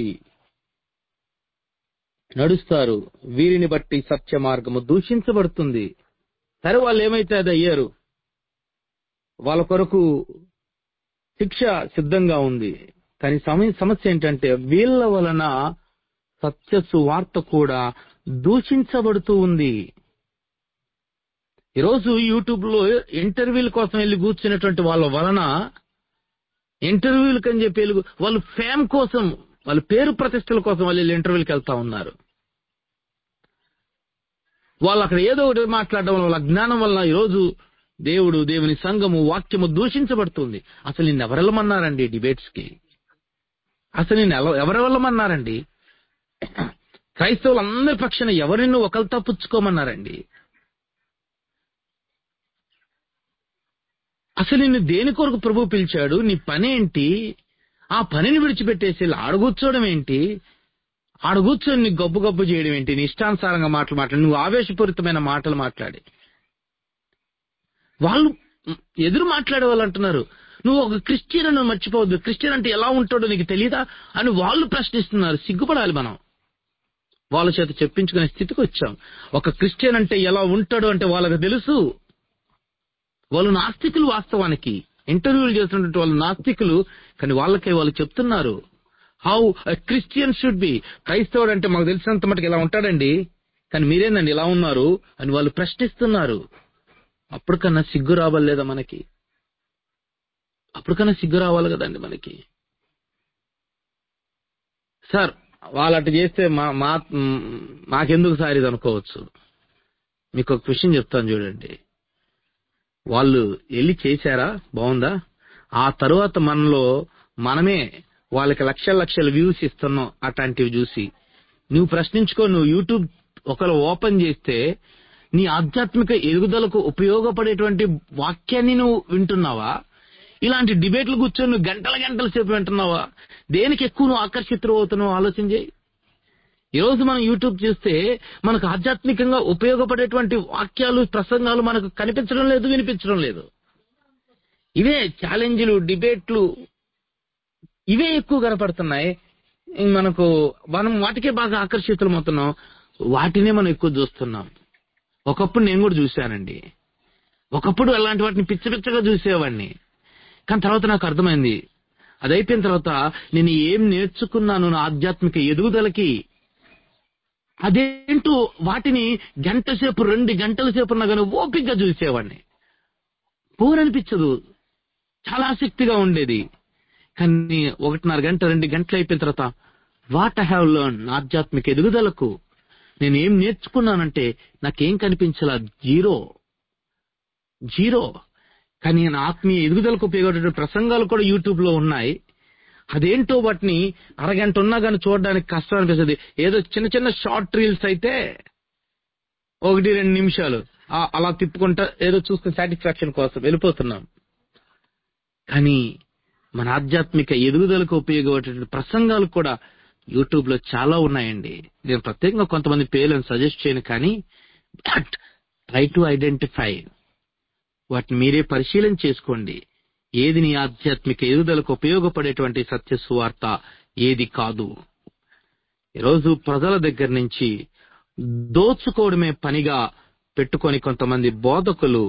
నడుస్తారు వీరిని బట్టి సత్య మార్గము దూషించబడుతుంది సరే వాళ్ళు ఏమైతే అది అయ్యారు వాళ్ళ కొరకు శిక్ష సిద్ధంగా ఉంది కానీ సమయ సమస్య ఏంటంటే వీళ్ళ వలన సత్య సువార్త కూడా దూషించబడుతూ ఉంది ఈరోజు యూట్యూబ్ లో ఇంటర్వ్యూల కోసం వెళ్ళి కూర్చున్నటువంటి వాళ్ళ వలన ఇంటర్వ్యూలకు అని చెప్పి వెళ్ళి వాళ్ళు ఫేమ్ కోసం వాళ్ళ పేరు ప్రతిష్టల కోసం వాళ్ళు వెళ్ళి ఇంటర్వ్యూలకు వెళ్తా ఉన్నారు వాళ్ళు అక్కడ ఏదో ఒకటి మాట్లాడడం వల్ల వాళ్ళ జ్ఞానం వలన ఈరోజు దేవుడు దేవుని సంఘము వాక్యము దూషించబడుతుంది అసలు నిన్ను ఎవరు వెళ్ళమన్నారండి డిబేట్స్ కి అసలు నిన్ను ఎల- ఎవరు వెళ్ళమన్నారండి క్రైస్తవులు అందరి పక్షాన ఎవరిని ఒకరు తప్పుచ్చుకోమన్నారండి అసలు నిన్ను దేని కొరకు ప్రభు పిలిచాడు నీ పని ఏంటి ఆ పనిని విడిచిపెట్టేసి ఇలా ఆడ కూర్చోవడం ఏంటి ఆడ కూర్చొని నీ గబ్బు గబ్బు చేయడం ఏంటి నీ ఇష్టానుసారంగా మాటలు మాట్లాడి నువ్వు ఆవేశపూరితమైన మాటలు మాట్లాడి వాళ్ళు ఎదురు మాట్లాడే వాళ్ళు అంటున్నారు నువ్వు ఒక క్రిస్టియన్ అని మర్చిపోవద్దు క్రిస్టియన్ అంటే ఎలా ఉంటాడో నీకు తెలియదా అని వాళ్ళు ప్రశ్నిస్తున్నారు సిగ్గుపడాలి మనం వాళ్ళ చేత చెప్పించుకునే స్థితికి వచ్చాం ఒక క్రిస్టియన్ అంటే ఎలా ఉంటాడో అంటే వాళ్ళకి తెలుసు వాళ్ళు నాస్తికులు వాస్తవానికి ఇంటర్వ్యూలు చేస్తున్నటువంటి వాళ్ళు నాస్తికులు కానీ వాళ్ళకే వాళ్ళు చెప్తున్నారు హౌ క్రిస్టియన్ షుడ్ బి క్రైస్తవుడు అంటే మాకు తెలిసినంత మటుకు ఇలా ఉంటాడండి కానీ మీరేందండి ఇలా ఉన్నారు అని వాళ్ళు ప్రశ్నిస్తున్నారు అప్పటికన్నా సిగ్గు రావాలేదా మనకి అప్పటికన్నా సిగ్గు రావాలి కదండి మనకి సార్ వాళ్ళు అటు చేస్తే మా మా మ్, మాకెందుకు సార్ ఇది అనుకోవచ్చు మీకు ఒక విషయం చెప్తాను చూడండి వాళ్ళు వెళ్ళి చేశారా బాగుందా ఆ తరువాత మనలో మనమే వాళ్ళకి లక్షల లక్షల వ్యూస్ ఇస్తున్నాం అట్లాంటివి చూసి నువ్వు ప్రశ్నించుకో నువ్వు యూట్యూబ్ ఒకరు ఓపెన్ చేస్తే నీ ఆధ్యాత్మిక ఎదుగుదలకు ఉపయోగపడేటువంటి వాక్యాన్ని నువ్వు వింటున్నావా ఇలాంటి డిబేట్లు కూర్చొని నువ్వు గంటల గంటల సేపు వింటున్నావా దేనికి ఎక్కువ నువ్వు ఆకర్షితులు అవుతున్నావు ఆలోచన చేయి ఈ రోజు మనం యూట్యూబ్ చూస్తే మనకు ఆధ్యాత్మికంగా ఉపయోగపడేటువంటి వాక్యాలు ప్రసంగాలు మనకు కనిపించడం లేదు వినిపించడం లేదు ఇవే ఛాలెంజ్లు డిబేట్లు ఇవే ఎక్కువ కనపడుతున్నాయి మనకు మనం వాటికే బాగా ఆకర్షితులమవుతున్నాం వాటినే మనం ఎక్కువ చూస్తున్నాం ఒకప్పుడు నేను కూడా చూశానండి ఒకప్పుడు అలాంటి వాటిని పిచ్చ పిచ్చగా చూసేవాడిని కానీ తర్వాత నాకు అర్థమైంది అది అయిపోయిన తర్వాత నేను ఏం నేర్చుకున్నాను నా ఆధ్యాత్మిక ఎదుగుదలకి అదేంటో వాటిని గంట సేపు రెండు గంటల సేపు ఉన్నా కానీ ఓపికగా చూసేవాడిని బోర్ అనిపించదు చాలా ఆసక్తిగా ఉండేది కానీ ఒకటిన్నర గంట రెండు గంటలు అయిపోయిన తర్వాత వాట్ ఐ హ్యావ్ లర్న్ ఆధ్యాత్మిక ఎదుగుదలకు నేను ఏం నేర్చుకున్నానంటే నాకేం కనిపించాల జీరో జీరో కానీ నా ఆత్మీయ ఎదుగుదలకు ఉపయోగపడే ప్రసంగాలు కూడా యూట్యూబ్ లో ఉన్నాయి అదేంటో వాటిని అరగంట ఉన్నా కానీ చూడడానికి కష్టం అనిపిస్తుంది ఏదో చిన్న చిన్న షార్ట్ రీల్స్ అయితే ఒకటి రెండు నిమిషాలు ఆ- అలా తిప్పుకుంటా ఏదో చూసుకుని సాటిస్ఫాక్షన్ కోసం వెళ్ళిపోతున్నాం కానీ మన ఆధ్యాత్మిక ఎదుగుదలకు ఉపయోగపడే ప్రసంగాలు కూడా యూట్యూబ్ లో చాలా ఉన్నాయండి నేను ప్రత్యేకంగా కొంతమంది పేర్లను సజెస్ట్ చేయను కానీ బట్ ట్రై టు ఐడెంటిఫై వాటిని మీరే పరిశీలన చేసుకోండి ఏది నీ ఆధ్యాత్మిక ఎదుగుదలకు ఉపయోగపడేటువంటి సత్య సువార్త ఏది కాదు ఈరోజు ప్రజల దగ్గర నుంచి దోచుకోవడమే పనిగా పెట్టుకొని కొంతమంది బోధకులు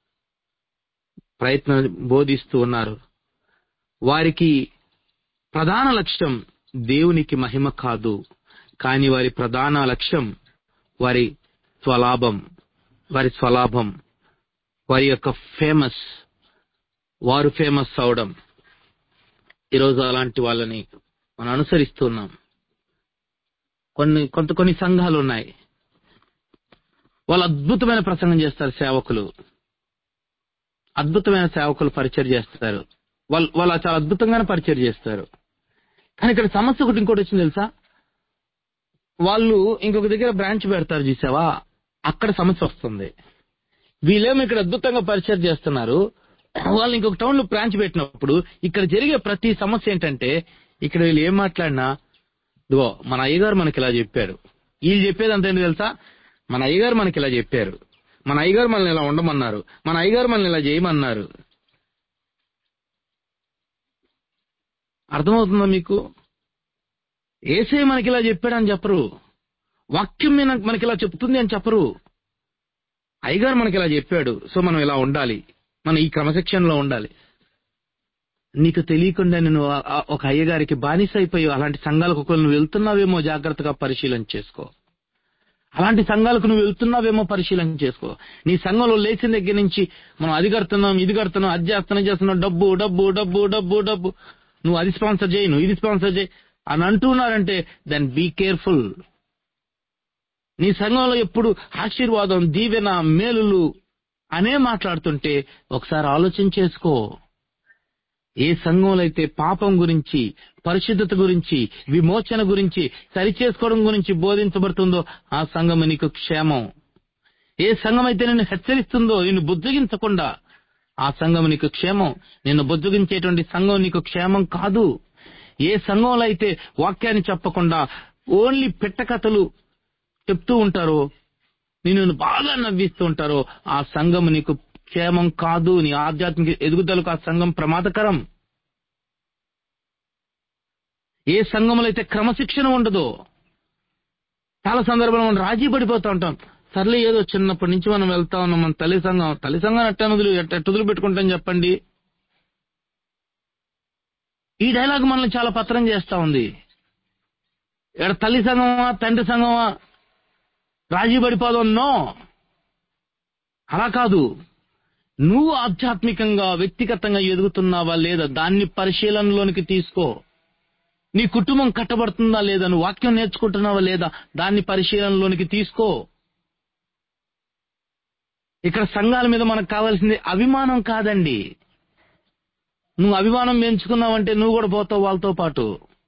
ప్రయత్నం బోధిస్తూ ఉన్నారు వారికి ప్రధాన లక్ష్యం దేవునికి మహిమ కాదు కానీ వారి ప్రధాన లక్ష్యం వారి స్వలాభం వారి స్వలాభం వారి యొక్క ఫేమస్ వారు ఫేమస్ అవడం ఈరోజు అలాంటి వాళ్ళని మనం అనుసరిస్తున్నాం కొన్ని కొంత కొన్ని సంఘాలు ఉన్నాయి వాళ్ళు అద్భుతమైన ప్రసంగం చేస్తారు సేవకులు అద్భుతమైన సేవకులు పరిచయం చేస్తారు వాళ్ళు వాళ్ళు చాలా అద్భుతంగానే పరిచయం చేస్తారు కానీ ఇక్కడ సమస్య ఒకటి ఇంకోటి వచ్చింది తెలుసా వాళ్ళు ఇంకొక దగ్గర బ్రాంచ్ పెడతారు చూసావా అక్కడ సమస్య వస్తుంది వీళ్ళేమో ఇక్కడ అద్భుతంగా పరిచయం చేస్తున్నారు వాళ్ళు ఇంకొక టౌన్ లో బ్రాంచ్ పెట్టినప్పుడు ఇక్కడ జరిగే ప్రతి సమస్య ఏంటంటే ఇక్కడ వీళ్ళు ఏం మాట్లాడినా ఇదిగో మన అయ్యగారు మనకి ఇలా చెప్పారు వీళ్ళు చెప్పేది అంత ఏంటి తెలుసా మన అయ్యగారు మనకి ఇలా చెప్పారు మన అయ్యగారు మనల్ని ఇలా ఉండమన్నారు మన అయ్యగారు మనల్ని ఇలా చేయమన్నారు అర్థమవుతుందా మీకు ఏసే మనకి ఇలా చెప్పాడని చెప్పరు వాక్యం మీద మనకి ఇలా చెప్తుంది అని చెప్పరు అయ్యగారు మనకి ఇలా చెప్పాడు సో మనం ఇలా ఉండాలి మనం ఈ క్రమశిక్షణలో ఉండాలి నీకు తెలియకుండా నేను ఆ- ఆ ఒక అయ్యగారికి బానిస అయిపోయి అలాంటి సంఘాలకు ఒకవేళ నువ్వు వెళ్తున్నావేమో జాగ్రత్తగా పరిశీలన చేసుకో అలాంటి సంఘాలకు నువ్వు వెళ్తున్నావేమో పరిశీలన చేసుకో నీ సంఘంలో లేచిన దగ్గర నుంచి మనం అది కడుతున్నాం ఇది కడుతున్నాం అది చేస్తున్నాం ఇది చేస్తున్నాం డబ్బు డబ్బు డబ్బు డబ్బు డబ్బు నువ్వు అది స్పాన్సర్ చేయి నువ్వు ఇది స్పాన్సర్ చేయి అని అంటున్నారంటే దెన్ బీ కేర్ఫుల్ నీ సంఘంలో ఎప్పుడు ఆశీర్వాదం దీవెన మేలులు అనే మాట్లాడుతుంటే ఒకసారి ఆలోచన చేసుకో ఏ సంఘంలో అయితే పాపం గురించి పరిశుద్ధత గురించి విమోచన గురించి సరిచేసుకోవడం గురించి బోధించబడుతుందో ఆ సంఘం నీకు క్షేమం ఏ సంఘం అయితే నిన్ను హెచ్చరిస్తుందో నిన్ను బుజ్జగించకుండా ఆ సంఘం నీకు క్షేమం నిన్ను బుజ్జగించేటువంటి సంఘం నీకు క్షేమం కాదు ఏ సంఘంలో అయితే వాక్యాన్ని చెప్పకుండా ఓన్లీ పెట్టకథలు చెప్తూ ఉంటారో నిన్ను బాగా నవ్విస్తూ ఉంటారో ఆ సంఘం నీకు క్షేమం కాదు నీ ఆధ్యాత్మిక ఎదుగుదలకు ఆ సంఘం ప్రమాదకరం ఏ సంఘంలో అయితే క్రమశిక్షణ ఉండదో చాలా సందర్భాలు మనం రాజీ పడిపోతూ ఉంటాం సర్లే ఏదో చిన్నప్పటి నుంచి మనం వెళ్తా ఉన్నాం మన తల్లి సంఘం తల్లి సంఘం ఎట్ట వదిలి ఎట్ట వదిలి పెట్టుకుంటాం చెప్పండి ఈ డైలాగ్ మనల్ని చాలా పత్రం చేస్తా ఉంది ఇక్కడ తల్లి సంఘమా తండ్రి సంఘమా రాజీ పడిపోదాం నో అలా కాదు నువ్వు ఆధ్యాత్మికంగా వ్యక్తిగతంగా ఎదుగుతున్నావా లేదా దాన్ని పరిశీలనలోనికి తీసుకో నీ కుటుంబం కట్టబడుతుందా లేదా నువ్వు వాక్యం నేర్చుకుంటున్నావా లేదా దాన్ని పరిశీలనలోనికి తీసుకో ఇక్కడ సంఘాల మీద మనకు కావాల్సింది అభిమానం కాదండి నువ్వు అభిమానం పెంచుకున్నావంటే నువ్వు కూడా పోతావు వాళ్ళతో పాటు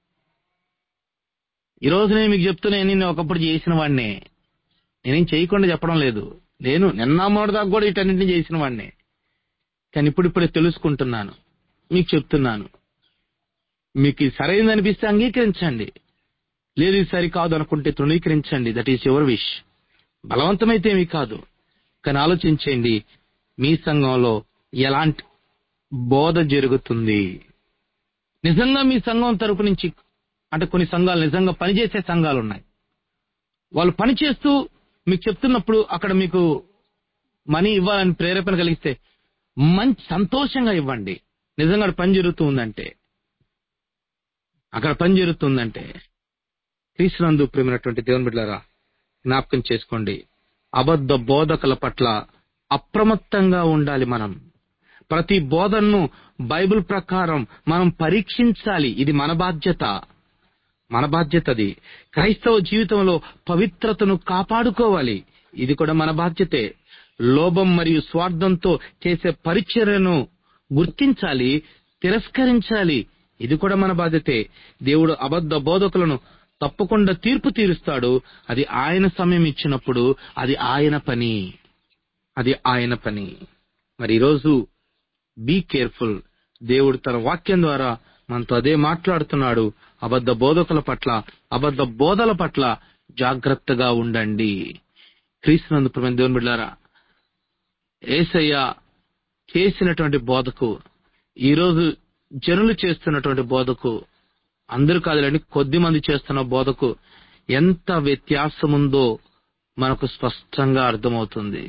ఈ రోజు నేను మీకు చెప్తున్నా నేను ఒకప్పుడు చేసిన వాడిని నేనేం చేయకుండా చెప్పడం లేదు నేను నిన్న మొదటి దాకా కూడా వీటన్నింటినీ చేసిన వాడిని కానీ ఇప్పుడిప్పుడే తెలుసుకుంటున్నాను మీకు చెప్తున్నాను మీకు ఇది సరైనది అనిపిస్తే అంగీకరించండి లేదు ఇది సరికాదు అనుకుంటే తృణీకరించండి దట్ ఈస్ యువర్ విష్ బలవంతమైతే ఏమీ కాదు కానీ ఆలోచించండి మీ సంఘంలో ఎలాంటి బోధ జరుగుతుంది నిజంగా మీ సంఘం తరపు నుంచి అంటే కొన్ని సంఘాలు నిజంగా పనిచేసే సంఘాలు ఉన్నాయి వాళ్ళు పని చేస్తూ మీకు చెప్తున్నప్పుడు అక్కడ మీకు మనీ ఇవ్వాలని ప్రేరేపణ కలిగిస్తే మంచి సంతోషంగా ఇవ్వండి నిజంగా అక్కడ పని జరుగుతూ ఉందంటే అక్కడ పని జరుగుతుందంటే క్రీస్తునందు ప్రేమైనటువంటి దేవుని బిడ్డలారా జ్ఞాపకం చేసుకోండి అబద్ధ బోధకుల పట్ల అప్రమత్తంగా ఉండాలి మనం ప్రతి బోధనను బైబిల్ ప్రకారం మనం పరీక్షించాలి ఇది మన బాధ్యత మన బాధ్యత అది క్రైస్తవ జీవితంలో పవిత్రతను కాపాడుకోవాలి ఇది కూడా మన బాధ్యతే లోభం మరియు స్వార్థంతో చేసే పరిచర్యను గుర్తించాలి తిరస్కరించాలి ఇది కూడా మన బాధ్యతే దేవుడు అబద్ధ బోధకులను తప్పకుండా తీర్పు తీరుస్తాడు అది ఆయన సమయం ఇచ్చినప్పుడు అది ఆయన పని అది ఆయన పని మరి ఈరోజు బీ కేర్ఫుల్ దేవుడు తన వాక్యం ద్వారా మనతో అదే మాట్లాడుతున్నాడు అబద్ధ బోధకుల పట్ల అబద్ధ బోధల పట్ల జాగ్రత్తగా ఉండండి క్రీస్తునందు ప్రేమ దేవుని బిడ్డారా ఏసయ్య చేసినటువంటి బోధకు ఈరోజు జనులు చేస్తున్నటువంటి బోధకు అందరూ కాదులేండి కొద్ది మంది చేస్తున్న బోధకు ఎంత వ్యత్యాసముందో మనకు స్పష్టంగా అర్థమవుతుంది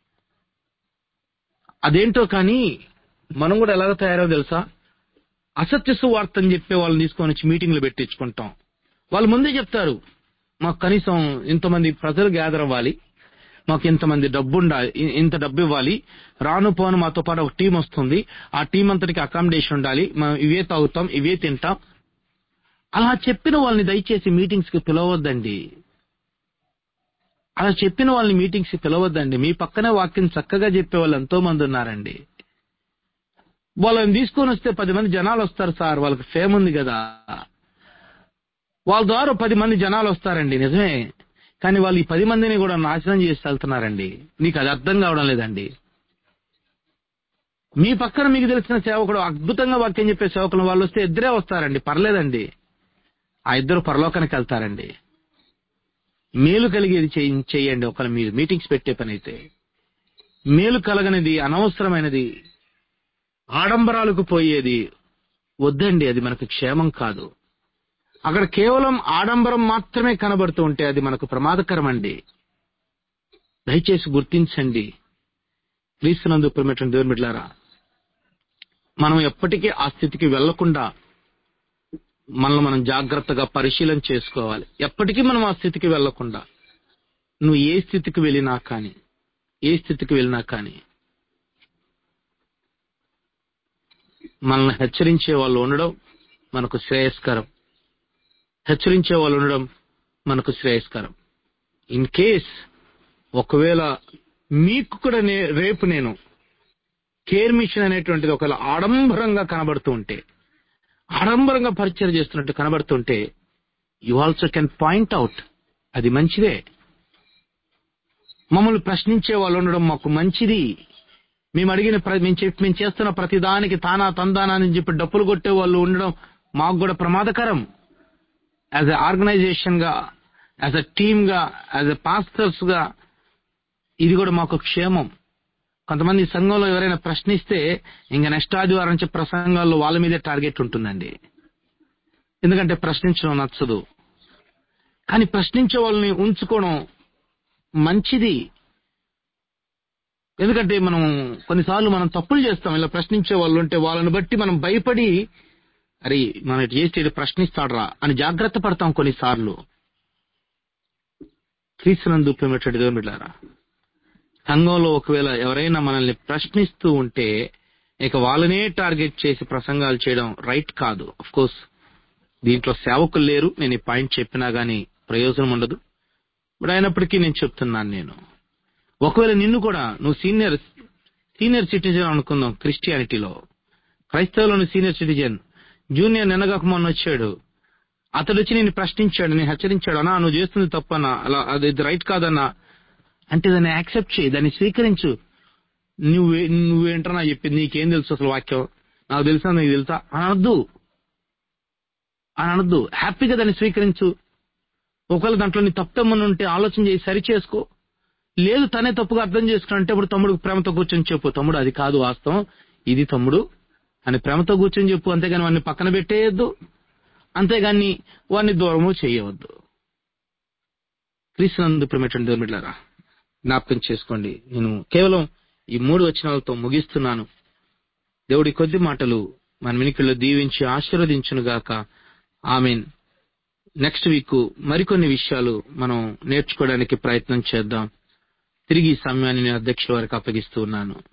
అదేంటో కానీ మనం కూడా ఎలాగ తయారో తెలుసా అసత్య సువార్త అని చెప్పే వాళ్ళని తీసుకొని వచ్చి మీటింగ్లు పెట్టించుకుంటాం వాళ్ళు ముందే చెప్తారు మాకు కనీసం ఇంతమంది ప్రజలు గ్యాదర్ అవ్వాలి మాకు ఇంతమంది డబ్బు ఉండాలి ఇ- ఇంత డబ్బు ఇవ్వాలి రాను పోను మాతో పాటు ఒక టీం వస్తుంది ఆ టీం అంతటికి అకామిడేషన్ ఉండాలి మనం ఇవే తాగుతాం ఇవే తింటాం అలా చెప్పిన వాళ్ళని దయచేసి మీటింగ్స్ కి పిలవద్దండి అలా చెప్పిన వాళ్ళని మీటింగ్స్ కి పిలవద్దండి మీ పక్కనే వాక్యం చక్కగా చెప్పే వాళ్ళు ఎంతో మంది ఉన్నారండి వాళ్ళని తీసుకొని వస్తే పది మంది జనాలు వస్తారు సార్ వాళ్ళకి ఫేమ్ ఉంది కదా వాళ్ళ ద్వారా పది మంది జనాలు వస్తారండి నిజమే కానీ వాళ్ళు ఈ పది మందిని కూడా నాశనం చేసి వెళ్తున్నారండి నీకు అది అర్థం కావడం లేదండి మీ పక్కన మీకు తెలిసిన సేవకుడు అద్భుతంగా వాక్యం చెప్పే సేవకులు వాళ్ళు వస్తే ఇద్దరే వస్తారండి పర్లేదండి ఆ ఇద్దరు పరలోకానికి వెళ్తారండి మేలు కలిగేది చేయి- చేయండి ఒకవేళ మీరు మీటింగ్స్ పెట్టే పని అయితే మేలు కలగనిది అనవసరమైనది ఆడంబరాలకు పోయేది వద్దండి అది మనకు క్షేమం కాదు అక్కడ కేవలం ఆడంబరం మాత్రమే కనబడుతూ ఉంటే అది మనకు ప్రమాదకరం అండి దయచేసి గుర్తించండి క్రీస్తునందు ప్రేమటువంటి దేవుని బిడ్డలారా మనం ఎప్పటికీ ఆ స్థితికి వెళ్లకుండా మనల్ని మనం జాగ్రత్తగా పరిశీలన చేసుకోవాలి ఎప్పటికీ మనం ఆ స్థితికి వెళ్లకుండా నువ్వు ఏ స్థితికి వెళ్ళినా కానీ ఏ స్థితికి వెళ్ళినా కానీ మనల్ని హెచ్చరించే వాళ్ళు ఉండడం మనకు శ్రేయస్కరం హెచ్చరించే వాళ్ళు ఉండడం మనకు శ్రేయస్కరం ఇన్ కేస్ ఒకవేళ మీకు కూడా నే- రేపు నేను కేర్ మిషన్ అనేటువంటిది ఒకవేళ ఆడంబరంగా కనబడుతూ ఉంటే ఆడంబరంగా పరిచయం చేస్తున్నట్టు కనబడుతుంటే you also can point out అది మంచిదే మమ్మల్ని ప్రశ్నించే వాళ్ళు ఉండడం మాకు మంచిది మేము అడిగిన ప్ర- మేము చెప్పి మేము చేస్తున్న ప్రతి దానికి తానా తందానా అని చెప్పి డప్పులు కొట్టే వాళ్ళు ఉండడం మాకు కూడా ప్రమాదకరం యాజ్ ఎ ఆర్గనైజేషన్ గా యాజ్ ఎ టీమ్ గా యాజ్ ఎ పాస్టర్స్ గా ఇది కూడా మాకు క్షేమం కొంతమంది సంఘంలో ఎవరైనా ప్రశ్నిస్తే ఇంకా నెక్స్ట్ ఆదివారం నుంచి ప్రసంగాల్లో వాళ్ళ మీదే టార్గెట్ ఉంటుందండి ఎందుకంటే ప్రశ్నించడం నచ్చదు కానీ ప్రశ్నించే వాళ్ళని ఉంచుకోవడం మంచిది ఎందుకంటే మనం కొన్నిసార్లు మనం తప్పులు చేస్తాం ఇలా ప్రశ్నించే వాళ్ళు ఉంటే వాళ్ళని బట్టి మనం భయపడి అరే మనం ఇటు చేస్తే ఇటు ప్రశ్నిస్తాడరా అని జాగ్రత్త పడతాం కొన్నిసార్లు క్రీస్తునందు ప్రేమటువంటి దేవుని బిడ్డారా సంఘంలో ఒకవేళ ఎవరైనా మనల్ని ప్రశ్నిస్తూ ఉంటే ఇక వాళ్ళనే టార్గెట్ చేసి ప్రసంగాలు చేయడం రైట్ కాదు అఫ్ కోర్స్ దీంట్లో సేవకులు లేరు నేను ఈ పాయింట్ చెప్పినా గానీ ప్రయోజనం ఉండదు బట్ అయినప్పటికీ నేను చెప్తున్నాను నేను ఒకవేళ నిన్ను కూడా నువ్వు సీనియర్ సీనియర్ సిటిజన్ అనుకుందాం క్రిస్టియానిటీలో క్రైస్తవులను సీనియర్ సిటిజన్ జూనియర్ నిన్నగాక మొన్న వచ్చాడు అతడు వచ్చి నేను ప్రశ్నించాడు నేను హెచ్చరించాడు అన్నా నువ్వు చేస్తుంది తప్పన్నా అలా అది ఇది రైట్ కాదన్నా అంటే దాన్ని యాక్సెప్ట్ చేయి దాన్ని స్వీకరించు నువ్వే నువ్వేంటన్నా చెప్పింది నీకేం తెలుసు అసలు వాక్యం నాకు తెలుసా నీకు తెలుసా అని అనొద్దు అని అనొద్దు హ్యాపీగా దాన్ని స్వీకరించు ఒకవేళ దాంట్లో నీ తప్పేమని ఉంటే ఆలోచన చేసి సరి చేసుకో లేదు తనే తప్పుగా అర్థం చేసుకున్నంటే ఇప్పుడు తమ్ముడు ప్రేమతో కూర్చొని చెప్పు తమ్ముడు అది కాదు వాస్తవం ఇది తమ్ముడు అని ప్రేమతో కూర్చొని చెప్పు అంతేగాని వాడిని పక్కన పెట్టేయద్దు అంతేగాని వారిని దూరము చేయవద్దు క్రీస్తునందు ప్రేమటువంటి దేవుని బిడ్డలారా జ్ఞాపకం చేసుకోండి నేను కేవలం ఈ మూడు వచనాలతో ముగిస్తున్నాను దేవుడి కొద్ది మాటలు మన వినికిలో దీవించి ఆశీర్వదించును గాక ఆమెన్ నెక్స్ట్ వీక్ మరికొన్ని విషయాలు మనం నేర్చుకోవడానికి ప్రయత్నం చేద్దాం తిరిగి ఈ సమయాన్ని నేను అధ్యక్షుల వారికి అప్పగిస్తూ ఉన్నాను